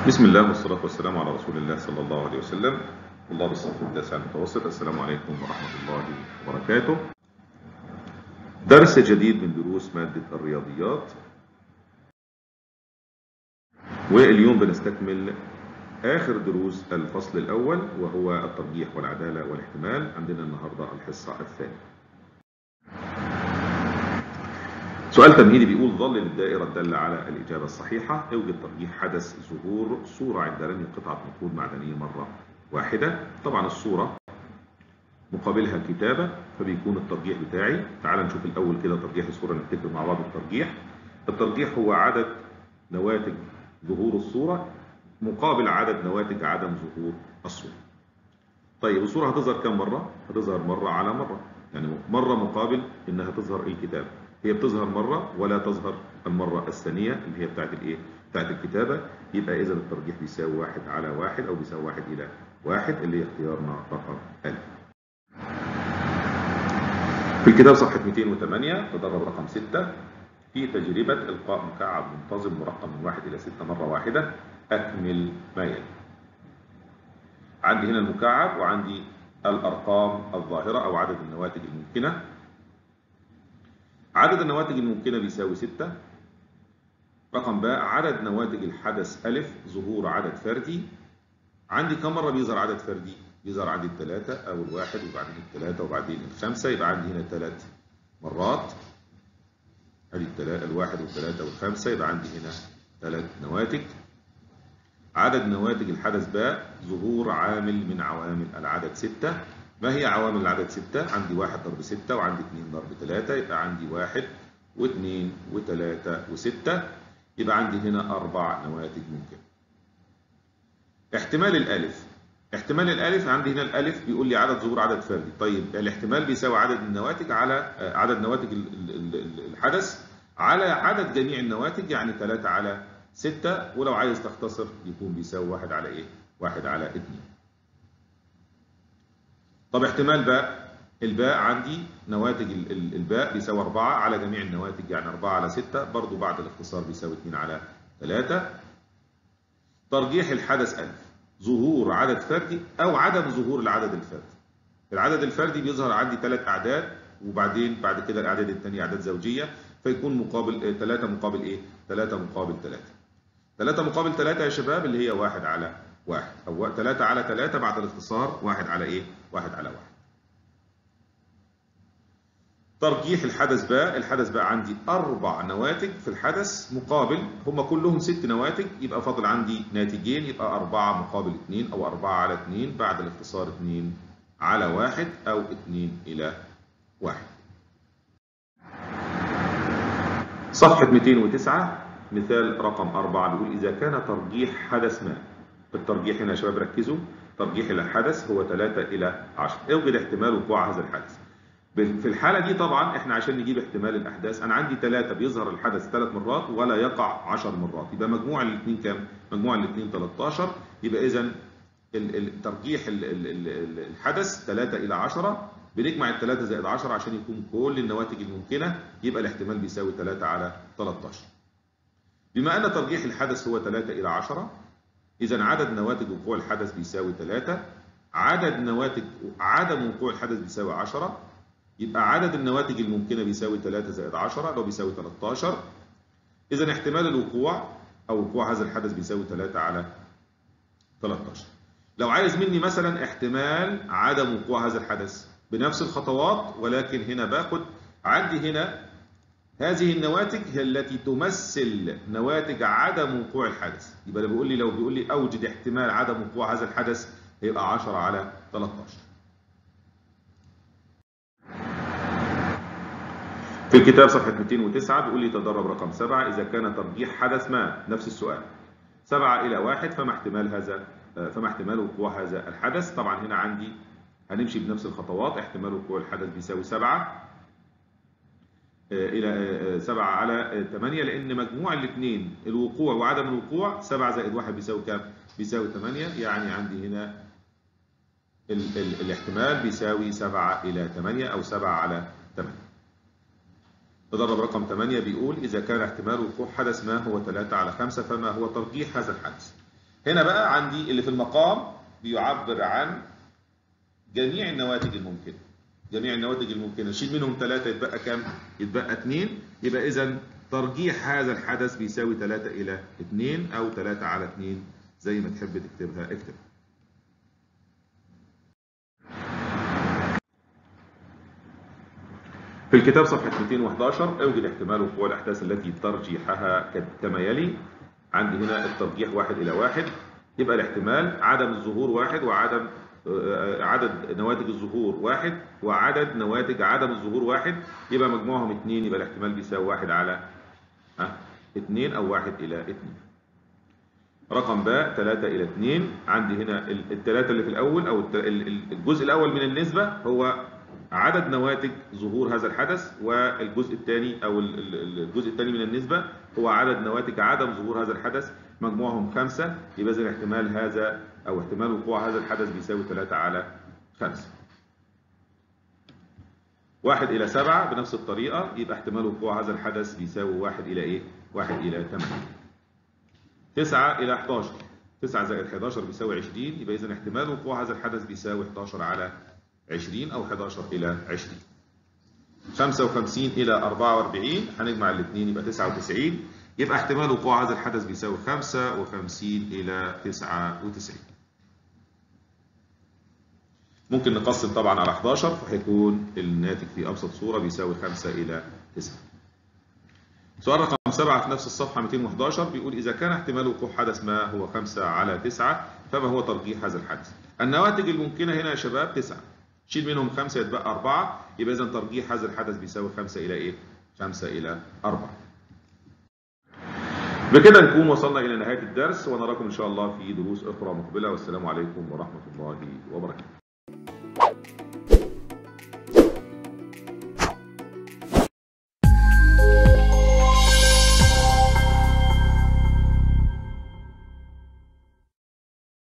بسم الله والصلاة والسلام على رسول الله صلى الله عليه وسلم طلاب الصف التاسع المتوسط السلام عليكم ورحمة الله وبركاته درس جديد من دروس مادة الرياضيات واليوم بنستكمل آخر دروس الفصل الأول وهو الترجيح والعدالة والاحتمال عندنا النهاردة الحصة الثانية سؤال تمهيدي بيقول ظل للدائرة الدالة على الإجابة الصحيحة اوجد ترجيح حدث ظهور صورة عند رمي قطعة نقود معدنية مرة واحدة طبعا الصورة مقابلها الكتابة فبيكون الترجيح بتاعي تعال نشوف الأول كده ترجيح الصورة نكتب مع بعض الترجيح الترجيح هو عدد نواتج ظهور الصورة مقابل عدد نواتج عدم ظهور الصورة طيب الصورة هتظهر كم مرة؟ هتظهر مرة على مرة يعني مرة مقابل إنها تظهر الكتابة هي بتظهر مرة ولا تظهر المرة الثانية اللي هي بتاعت الايه؟ بتاعت الكتابة يبقى إذا الترجيح بيساوي واحد على واحد أو بيساوي واحد إلى واحد اللي هي اختيارنا رقم ألف. في الكتاب صفحة 208 تدرب رقم 6 في تجربة إلقاء مكعب منتظم مرقم من واحد إلى ستة مرة واحدة أكمل ما يلي. عندي هنا المكعب وعندي الأرقام الظاهرة أو عدد النواتج الممكنة عدد النواتج الممكنة بيساوي 6 رقم باء عدد نواتج الحدث ألف ظهور عدد فردي عندي كم مرة بيظهر عدد فردي؟ بيظهر عندي الثلاثة أو الواحد وبعدين الثلاثة وبعدين الخمسة يبقى عندي هنا ثلاث مرات ادي الثلاثة الواحد والثلاثة والخمسة يبقى عندي هنا ثلاث نواتج عدد نواتج الحدث باء ظهور عامل من عوامل العدد ستة ما هي عوامل العدد ستة؟ عندي واحد ضرب ستة وعندي اثنين ضرب ثلاثة يبقى عندي واحد واثنين وثلاثة وستة يبقى عندي هنا أربع نواتج ممكنة. احتمال الألف احتمال الألف عندي هنا الألف بيقول لي عدد ظهور عدد فردي طيب الاحتمال بيساوي عدد النواتج على عدد نواتج الحدث على عدد جميع النواتج يعني 3 على 6 ولو عايز تختصر يكون بيساوي 1 على ايه؟ 1 على 2 طب احتمال باء الباء عندي نواتج الباء بيساوي 4 على جميع النواتج يعني 4 على 6 برضو بعد الاختصار بيساوي 2 على 3 ترجيح الحدث ألف ظهور عدد فردي أو عدم ظهور العدد الفردي العدد الفردي بيظهر عندي ثلاث أعداد وبعدين بعد كده الأعداد الثانية أعداد زوجية فيكون مقابل 3 مقابل إيه؟ 3 مقابل 3 3 مقابل 3 يا شباب اللي هي 1 على واحد أو ثلاثة على ثلاثة بعد الاختصار واحد على إيه؟ واحد على واحد. ترجيح الحدث باء، الحدث باء عندي أربع نواتج في الحدث مقابل هم كلهم ست نواتج يبقى فاضل عندي ناتجين يبقى أربعة مقابل اثنين أو أربعة على اثنين بعد الاختصار اثنين على واحد أو اثنين إلى واحد. صفحة 209 مثال رقم أربعة بيقول إذا كان ترجيح حدث ما الترجيح هنا يا شباب ركزوا ترجيح الحدث هو 3 إلى 10 اوجد احتمال وقوع هذا الحدث في الحالة دي طبعا احنا عشان نجيب احتمال الأحداث أنا عندي 3 بيظهر الحدث ثلاث مرات ولا يقع 10 مرات يبقى مجموع الاثنين كام؟ مجموع الاثنين 13 يبقى إذا ترجيح الحدث 3 إلى 10 بنجمع الثلاثة زائد 10 عشان يكون كل النواتج الممكنة يبقى الاحتمال بيساوي 3 على 13 بما أن ترجيح الحدث هو 3 إلى 10 إذا عدد نواتج وقوع الحدث بيساوي 3 عدد نواتج عدم وقوع الحدث بيساوي 10 يبقى عدد النواتج الممكنة بيساوي 3 زائد 10 اللي هو بيساوي 13 إذا احتمال الوقوع أو وقوع هذا الحدث بيساوي 3 على 13 لو عايز مني مثلا احتمال عدم وقوع هذا الحدث بنفس الخطوات ولكن هنا باخد عندي هنا هذه النواتج هي التي تمثل نواتج عدم وقوع الحدث يبقى ده بيقول لي لو بيقول لي اوجد احتمال عدم وقوع هذا الحدث هيبقى 10 على 13 في الكتاب صفحة 209 بيقول لي تدرب رقم 7 إذا كان ترجيح حدث ما نفس السؤال 7 إلى 1 فما احتمال هذا فما احتمال وقوع هذا الحدث طبعا هنا عندي هنمشي بنفس الخطوات احتمال وقوع الحدث بيساوي 7 إلى 7 على 8 لأن مجموع الاثنين الوقوع وعدم الوقوع 7 زائد 1 بيساوي كام؟ بيساوي 8 يعني عندي هنا ال ال الاحتمال بيساوي 7 إلى 8 أو 7 على 8 تدرب رقم 8 بيقول إذا كان احتمال وقوع حدث ما هو 3 على 5 فما هو ترجيح هذا الحدث هنا بقى عندي اللي في المقام بيعبر عن جميع النواتج الممكنة جميع النواتج الممكنة شيل منهم ثلاثة يتبقى كام؟ يتبقى اثنين يبقى إذا ترجيح هذا الحدث بيساوي 3 إلى 2 أو 3 على 2 زي ما تحب تكتبها اكتب في الكتاب صفحة 211 اوجد احتمال وقوع الأحداث التي ترجيحها كما يلي عندي هنا الترجيح واحد إلى واحد يبقى الاحتمال عدم الظهور واحد وعدم عدد نواتج الظهور واحد وعدد نواتج عدم الظهور واحد يبقى مجموعهم اثنين يبقى الاحتمال بيساوي واحد على ها اثنين أو واحد إلى اثنين رقم باء 3 إلى 2 عندي هنا الثلاثة اللي في الأول أو الجزء الأول من النسبة هو عدد نواتج ظهور هذا الحدث والجزء الثاني أو الجزء الثاني من النسبة هو عدد نواتج عدم ظهور هذا الحدث مجموعهم خمسة يبقى إذا احتمال هذا أو احتمال وقوع هذا الحدث بيساوي 3 على 5 واحد إلى سبعة بنفس الطريقة يبقى احتمال وقوع هذا الحدث بيساوي واحد إلى إيه؟ واحد إلى 8 9 إلى 11 9 زائد 11 بيساوي 20 يبقى إذا احتمال وقوع هذا الحدث بيساوي 11 على 20 أو 11 إلى 20 55 إلى 44 هنجمع الاثنين يبقى 99 يبقى احتمال وقوع هذا الحدث بيساوي 55 إلى 99 ممكن نقسم طبعا على 11 فهيكون الناتج في أبسط صورة بيساوي 5 إلى 9 سؤال رقم 7 في نفس الصفحة 211 بيقول إذا كان احتمال وقوع حدث ما هو 5 على 9 فما هو ترجيح هذا الحدث النواتج الممكنة هنا يا شباب 9 شيل منهم 5 يتبقى 4 يبقى إذا ترجيح هذا الحدث بيساوي 5 إلى إيه؟ 5 إلى 4 بكده نكون وصلنا إلى نهاية الدرس ونراكم إن شاء الله في دروس أخرى مقبلة والسلام عليكم ورحمة الله وبركاته